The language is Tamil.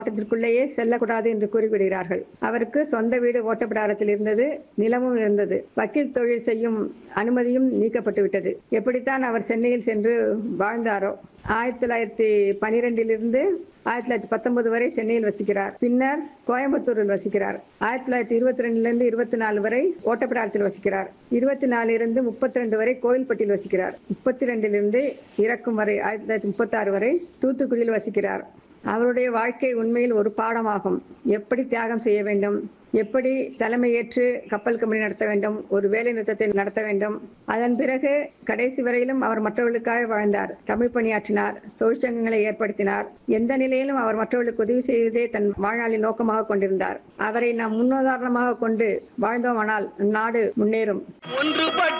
மாவட்டத்திற்குள்ளேயே செல்லக்கூடாது என்று குறிப்பிடுகிறார்கள் அவருக்கு சொந்த வீடு ஓட்டப்பிடாரத்தில் இருந்தது நிலமும் இருந்தது வக்கீல் தொழில் செய்யும் அனுமதியும் நீக்கப்பட்டு விட்டது எப்படித்தான் அவர் சென்னையில் சென்று வாழ்ந்தாரோ ஆயிரத்தி தொள்ளாயிரத்தி பனிரெண்டிலிருந்து ஆயிரத்தி தொள்ளாயிரத்தி பத்தொன்பது வரை சென்னையில் வசிக்கிறார் பின்னர் கோயம்புத்தூரில் வசிக்கிறார் ஆயிரத்தி தொள்ளாயிரத்தி இருபத்தி ரெண்டுலேருந்து இருபத்தி நாலு வரை ஓட்டப்பிடாரத்தில் வசிக்கிறார் இருபத்தி நாலு இருந்து முப்பத்தி ரெண்டு வரை கோயில்பட்டியில் வசிக்கிறார் முப்பத்தி ரெண்டிலிருந்து இறக்கும் வரை ஆயிரத்தி தொள்ளாயிரத்தி முப்பத்தாறு வரை தூத்துக்குடியில் வசிக்கிறார் அவருடைய வாழ்க்கை உண்மையில் ஒரு பாடமாகும் எப்படி தியாகம் செய்ய வேண்டும் எப்படி தலைமையேற்று கப்பல் கம்பெனி நடத்த வேண்டும் ஒரு வேலை நிறுத்தத்தை நடத்த வேண்டும் அதன் பிறகு கடைசி வரையிலும் அவர் மற்றவர்களுக்காக வாழ்ந்தார் தமிழ் பணியாற்றினார் தொழிற்சங்கங்களை ஏற்படுத்தினார் எந்த நிலையிலும் அவர் மற்றவர்களுக்கு உதவி செய்வதே தன் வாழ்நாளின் நோக்கமாக கொண்டிருந்தார் அவரை நாம் முன்னுதாரணமாக கொண்டு வாழ்ந்தோமானால் நாடு முன்னேறும் ஒன்றுபட்ட